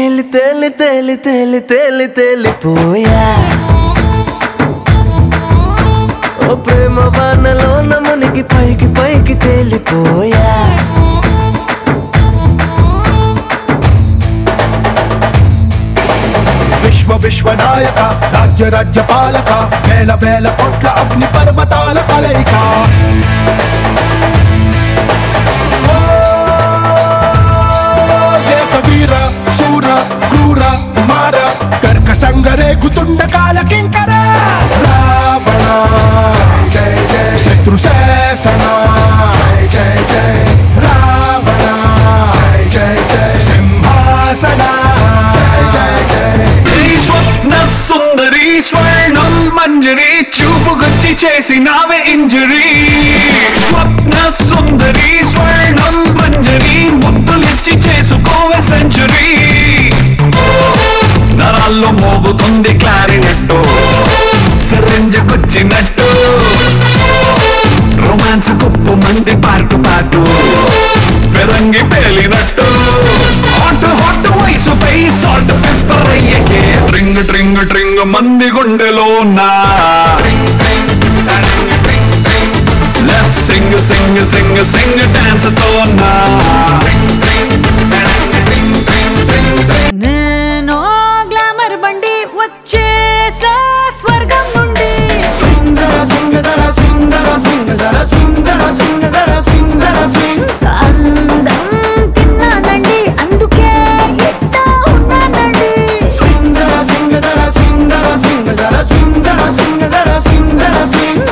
తేలి తేలి తేలి తేలి తేలి తేలిపోయా ఓ ప్రేమ వానలోన మునిగి పైకి పైకి తేలిపోయా విశ్వ విశ్వనాయక రాజ్య రాజ్య పాలక వేల వేల కోట్ల అగ్ని పర్వతాల కలయిక ఓ, ఏక వీర శూర క్రూర కుమార కర్క సంగరేగుతుండ కాల కింకర రావణ జయ జయ శత్రు శాసన జయ జయ జయ రావణ జయ జయ జయ సింహాసన జయ జయ జయ ఈ స్వప్న సుందరి స్వర్ణం మంజరి చూపుకొచ్చి చేసినావే ఇంజరీ స్వప్న సుందరి స్వర్ణం మంజరి ముద్దులిచ్చి చేసుకోవే సెంచరీ నరాల్లో మోగుతుంది క్లారినట్టు సరింజకొచ్చినట్టు రొమాన్స్ కుప్పు మంది పాటు పాటు పెరంగి పేలినట్టు హాట్ హాట్ వయసుపై సాల్ట్ పెప్పర్ అయ్యకే ట్రింగ్ ట్రింగ్ ట్రింగ్ మంది గుండెలో నా let's sing sing sing sing dance తో నా నేను గ్లామర్ బండి వచ్చేసా స్వర్గం నుండి సుందర సుందర సుందర సుందర సుందర సుందర సుందర అందం తిన్నానండి అందుకే ఎట్టా ఉన్నానండి సుందర సుందర సుందర సుందర సుందర సుందర సుందర సుందర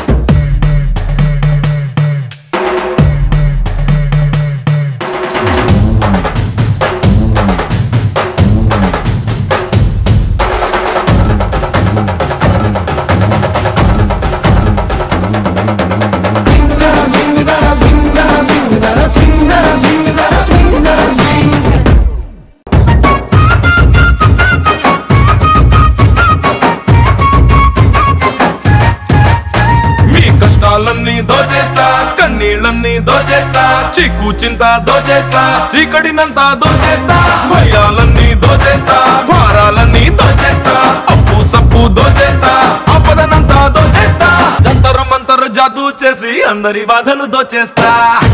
మీ కష్టాలన్నీ దోచేస్తా కన్నీళ్ళన్నీ దోచేస్తా చిక్కు చింత దోచేస్తా చీకటినంతా దోచేస్తా భయాలన్నీ దోచేస్తా భారాలన్నీ దోచేస్తా అప్పు సప్పు దోచేస్తా ఆపదనంతా దోచేస్తా జంతర మంతర జాదూ చేసి అందరి బాధలు దోచేస్తా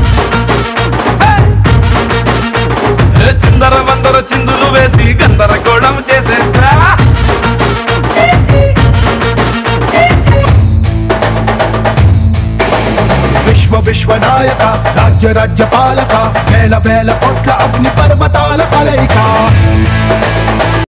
ఏ చిందర వందర చిందులు వేసి గందరగోళం చేసేస్తా విశ్వ విశ్వనాయక రాజ్య రాజ్య పాలక వేల వేల కోట్ల అగ్ని పర్వతాల కలయిక